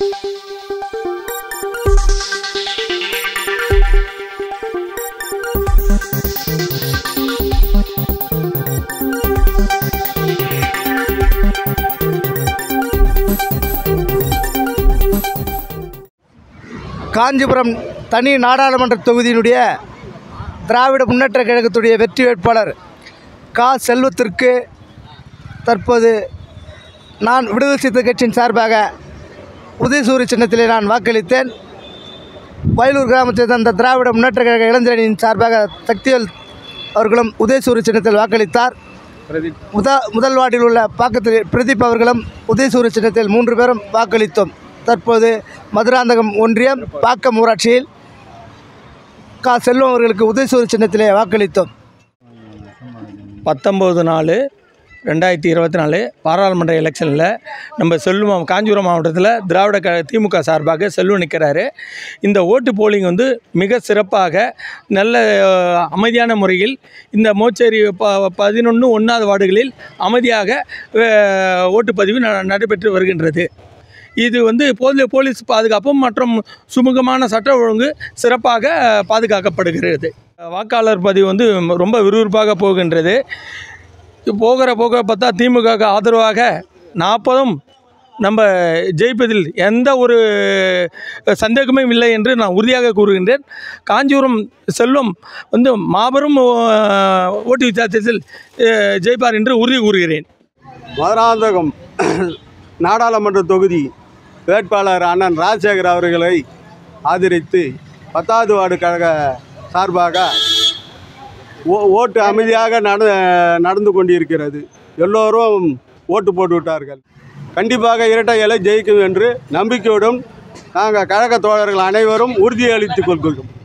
காஞ்சிபுரம் தனி நாடாளுமன்ற தொகுதியினுடைய திராவிட முன்னேற்ற கழகத்துடைய வெற்றி வேட்பாளர் கா செல்வத்திற்கு தற்போது நான் விடுதலை சிறுத்தை கட்சியின் சார்பாக உதயசூரி சின்னத்திலே நான் வாக்களித்தேன் வயலூர் கிராமத்தை சேர்ந்த திராவிட முன்னேற்ற கழக இளைஞரணியின் சார்பாக சக்திவேல் அவர்களும் உதயசூரி சின்னத்தில் வாக்களித்தார் முத முதல் வார்டில் உள்ள பாக்கத்தில் பிரதீப் அவர்களும் உதயசூரி சின்னத்தில் மூன்று பேரும் வாக்களித்தோம் தற்போது மதுராந்தகம் ஒன்றியம் பாக்கம் ஊராட்சியில் கா செல்வம் அவர்களுக்கு உதயசூரி சின்னத்திலே வாக்களித்தோம் பத்தொம்போது நாலு ரெண்டாயிரத்தி இருபத்தி நாலு பாராளுமன்ற எலெக்ஷனில் நம்ம செல்வம் காஞ்சிபுரம் மாவட்டத்தில் திராவிட க திமுக சார்பாக செல்வம் நிற்கிறாரு இந்த ஓட்டு போலிங் வந்து மிக சிறப்பாக நல்ல அஹ், அமைதியான முறையில் இந்த மோச்சேரி ப பதினொன்று ஒன்றாவது வார்டுகளில் அமைதியாக அஹ், ஓட்டுப்பதிவு ந- நடைபெற்று வருகின்றது இது வந்து போலி போலீஸ் பாதுகாப்பும் மற்றும் சுமூகமான சட்ட ஒழுங்கு சிறப்பாக பாதுகாக்கப்படுகிறது வாக்காளர் பதிவு வந்து ரொம்ப விறுவிறுப்பாக போகின்றது போகிற போக பார்த்தா திமுகவுக்கு ஆதரவாக நாற்பதும் நம்ம ஜெயிப்பதில் எந்த ஒரு சந்தேகமும் இல்லை என்று நான் உறுதியாக கூறுகின்றேன் காஞ்சிபுரம் செல்வம் வந்து மாபெரும் அஹ், ஓட்டு வித்தியாசத்தில் அஹ், ஜெயிப்பார் என்று உறுதி கூறுகிறேன் மதுராந்தகம் நாடாளுமன்ற தொகுதி வேட்பாளர் அண்ணன் ராஜசேகர் அவர்களை ஆதரித்து பத்தாவது வார்டு கழக சார்பாக ஓ ஓட்டு அமைதியாக நட நடந்து கொண்டிருக்கிறது எல்லோரும் ஓட்டு போட்டு விட்டார்கள் கண்டிப்பாக இரட்டை இலை ஜெயிக்கும் என்று நம்பிக்கையுடன் நாங்கள் கழக தோழர்கள் அனைவரும் உறுதியளித்துக் கொள்கிறோம்